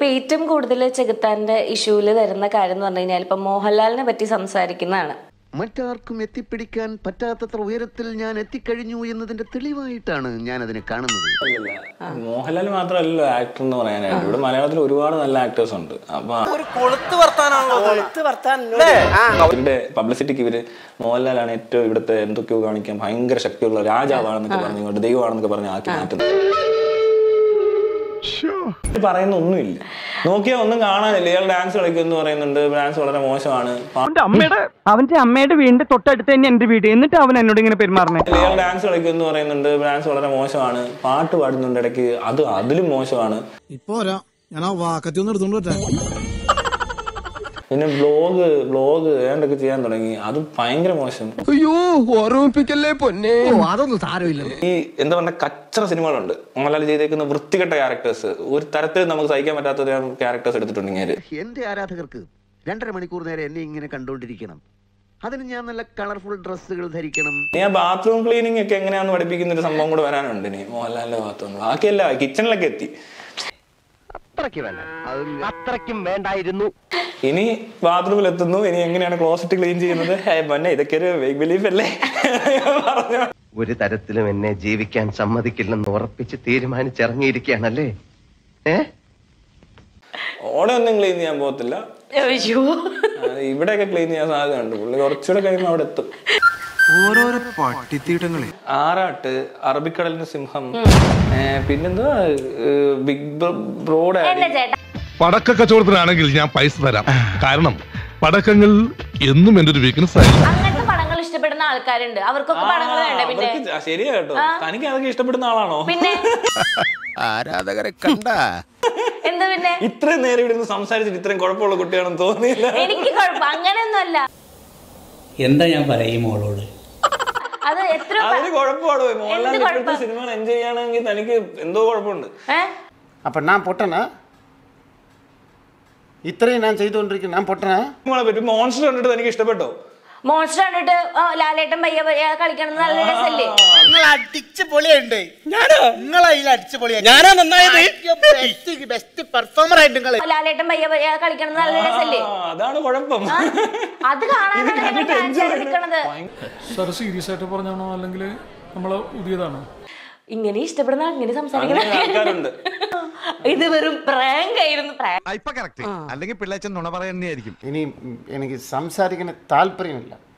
ഇപ്പൊ ഏറ്റവും കൂടുതൽ ചെകുത്താന്റെ ഇഷ്യൂല് വരുന്ന കാര്യം എന്ന് പറഞ്ഞു കഴിഞ്ഞാൽ ഇപ്പൊ മോഹൻലാലിനെ പറ്റി സംസാരിക്കുന്നതാണ് മറ്റാർക്കും എത്തിപ്പിടിക്കാൻ പറ്റാത്തത്ര ഉയരത്തിൽ ഞാൻ എത്തിക്കഴിഞ്ഞു എന്നതിന്റെ തെളിവായിട്ടാണ് ഞാൻ അതിനെ കാണുന്നത് മോഹൻലാൽ മാത്രമല്ലല്ലോ ആക്ടർ എന്ന് പറയാനായിട്ട് ഇവിടെ മലയാളത്തിൽ ഒരുപാട് നല്ല ആക്ടേഴ്സ് ഉണ്ട് അപ്പൊ അവരുടെ പബ്ലിസിറ്റിക്ക് ഇവര് മോഹൻലാലാണ് ഏറ്റവും ഇവിടുത്തെ എന്തൊക്കെയോ കാണിക്കാൻ ഭയങ്കര ശക്തിയുള്ള രാജാവാണെന്നൊക്കെ പറഞ്ഞു ഇങ്ങോട്ട് ദൈവമാണെന്നൊക്കെ പറഞ്ഞ് ആക്കി മാറ്റുന്നത് ഇത് പറയുന്ന ഒന്നുമില്ല നോക്കിയാൽ ഒന്നും കാണാനില്ല ഇയാൾ ഡാൻസ് കളിക്കും എന്ന് പറയുന്നുണ്ട് ഡാൻസ് വളരെ മോശമാണ് പാ- അവന്റെ അമ്മയുടെ അവന്റെ അമ്മയുടെ വീടിന്റെ തൊട്ടടുത്ത് തന്നെ എന്റെ വീട് എന്നിട്ട് അവൻ എന്നോട് ഇങ്ങനെ പെരുമാറണേ ഇയാൾ ഡാൻസ് കളിക്കും എന്ന് പറയുന്നുണ്ട് ഡാൻസ് വളരെ മോശമാണ് പാട്ട് പാടുന്നുണ്ട് ഇടയ്ക്ക് അത് അതിലും മോശമാണ് ഇപ്പൊ വരാം ഞാൻ ആ വാക്കത്തി ഒന്ന് എടുത്തോണ്ട് വരാം പിന്നെ വ്ലോഗ് വ്ലോഗ് ഏണ്ടൊക്കെ ചെയ്യാൻ തുടങ്ങി അത് ഭയങ്കര മോശം അയ്യോ ഓർമ്മിപ്പിക്കല്ലേ പൊന്നെ അതൊന്നും സാരമില്ല ഈ എന്താ പറയുക കച്ചറ സിനിമകളുണ്ട് മോഹൻലാൽ ചെയ്തേക്കുന്ന വൃത്തികെട്ട ക്യാരക്ടേഴ്സ് ഒരു തരത്തിൽ നമുക്ക് സഹിക്കാൻ പറ്റാത്ത ക്യാരക്ടേഴ്സ് എടുത്തിട്ടുണ്ടെങ്കിൽ എന്റെ ആരാധകർക്ക് രണ്ടര മണിക്കൂർ നേരം എന്നെ ഇങ്ങനെ കണ്ടുകൊണ്ടിരിക്കണം അതിന് ഞാൻ നല്ല കളർഫുൾ ഡ്രസ്സുകൾ ധരിക്കണം ഇനി ആ ബാത്റൂം ക്ലീനിങ് ഒക്കെ എങ്ങനെയാന്ന് പഠിപ്പിക്കുന്ന ഒരു സംഭവം കൂടെ വരാനുണ്ട് ഇനി മോഹൻലാലിന്റെ ബാത്റൂം ബാക്കിയല്ല കിച്ചണിലൊക്കെ എത്തി അത്രയ്ക്ക് വേണ്ട അത്രയ്ക്കും വേണ്ടായിരുന്നു ഇനി ബാത്റൂമിൽ എത്തുന്നു ഇനി എങ്ങനെയാണ് ക്ലോസറ്റ് ക്ലീൻ ചെയ്യുന്നത് ഹേ, പൊന്നെ ഇതൊക്കെ ഒരു വെഗ് ബിലീഫ് അല്ലേ പറഞ്ഞു ഒരു തരത്തിലും എന്നെ ജീവിക്കാൻ സമ്മതിക്കില്ലെന്ന് ഉറപ്പിച്ച് തീരുമാനിച്ചിറങ്ങിയിരിക്കുകയാണല്ലേ ഏ ഓടെ ഒന്നും ക്ലീൻ ചെയ്യാൻ പോകത്തില്ല അയ്യോ അത് ഇവിടെയൊക്കെ ക്ലീൻ ചെയ്യാൻ സാധ്യതയുണ്ട് പുള്ളി കുറച്ചുകൂടെ കഴിയുമ്പോൾ അവിടെ എത്തും ഓരോരോ പട്ടിത്തീട്ടങ്ങളെ ആറാട്ട് അറബിക്കടലിന് സിംഹം ഏ, പിന്നെന്താ ബിഗ് ബ്രോഡ് എന്റെ ചേട്ടാ പടക്ക കച്ചവടത്തിനാണെങ്കിൽ ഞാൻ പൈസ തരാം കാരണം പടക്കങ്ങൾ എന്നും എന്റെ ഒരു വീക്ക്നെസ് ആയിരുന്നു അങ്ങനത്തെ പടങ്ങൾ ഇഷ്ടപ്പെടുന്ന ആൾക്കാരുണ്ട് അവർക്കൊക്കെ പടങ്ങൾ വേണ്ട പിന്നെ ശരിയാ കേട്ടോ തനിക്ക് അതൊക്കെ ഇഷ്ടപ്പെടുന്ന ആളാണോ പിന്നെ ആരാധകരെ കണ്ട എന്താ പിന്നെ ഇത്രയും നേരം ഇവിടെ നിന്ന് സംസാരിച്ചിട്ട് ഇത്രയും കുഴപ്പമുള്ള കുട്ടിയാണെന്ന് തോന്നിയില്ല എനിക്ക് കുഴപ്പം അങ്ങനെയൊന്നുമല്ല എന്താ ഞാൻ പറയാ ഈ മോളോട് അത് എത്ര അതിന് കുഴപ്പമാണോ മോഹൻലാൽ എന്ത് ഇപ്പോഴത്തെ കുഴപ്പം? സിനിമകൾ എൻജോയ് ചെയ്യണമെങ്കിൽ തനിക്ക് എന്തോ കുഴപ്പമുണ്ട് ഏഹ് அப்போ நான் பொட்டனா இத்தனையும் நான் செய்து கொண்டிருக்கேன் நான் பொட்டனா സിനിമകളെ പറ്റി മോൺസ്റ്റർ കണ്ടിട്ട് തനിക്ക് ഇഷ്ടപ്പെട്ടോ മോൺസ്റ്റർ കണ്ടിട്ട് ആ, ലാലേട്ടൻ പയ്യ പയ്യ കളിക്കണം നല്ല രസല്ലേ നിങ്ങൾ അടിച്ച് പൊളിയുണ്ട് ഞാനോ നിങ്ങൾ അതിൽ അടിച്ച് പൊളിയാ ഞാനാ നന്നായത് ബെസ്റ്റ് പെർഫോമർ ആയിട്ട് നിങ്ങൾ ലാലേട്ടൻ പയ്യ പയ്യ കളിക്കണം നല്ല രസല്ലേ ആ, അതാണ് കുഴപ്പം ആ, അത് കാണാനാണ് ഞങ്ങൾ ഫാൻസ് നിൽക്കണത് സാർ സീരിയസ് ആയിട്ട് പറഞ്ഞാണോ അല്ലെങ്കിൽ നമ്മളെ പുതിയതാണോ ഇങ്ങനെ ഇഷ്ടപ്പെടുന്ന ആൾ ഇങ്ങനെ അങ്ങനെ ആൾക്കാരുണ്ട്. സംസാരിക്കണം ഇത് വെറും പ്രാങ്ക് ആയിരുന്നു പ്രാങ്ക് ഇപ്പൊ കറക്റ്റ് അല്ലെങ്കിൽ പിള്ളേച്ചൻ നുണ പറയുന്നതായിരിക്കും ഇനി ഉം, എനിക്ക് സംസാരിക്കുന്ന താല്പര്യമില്ല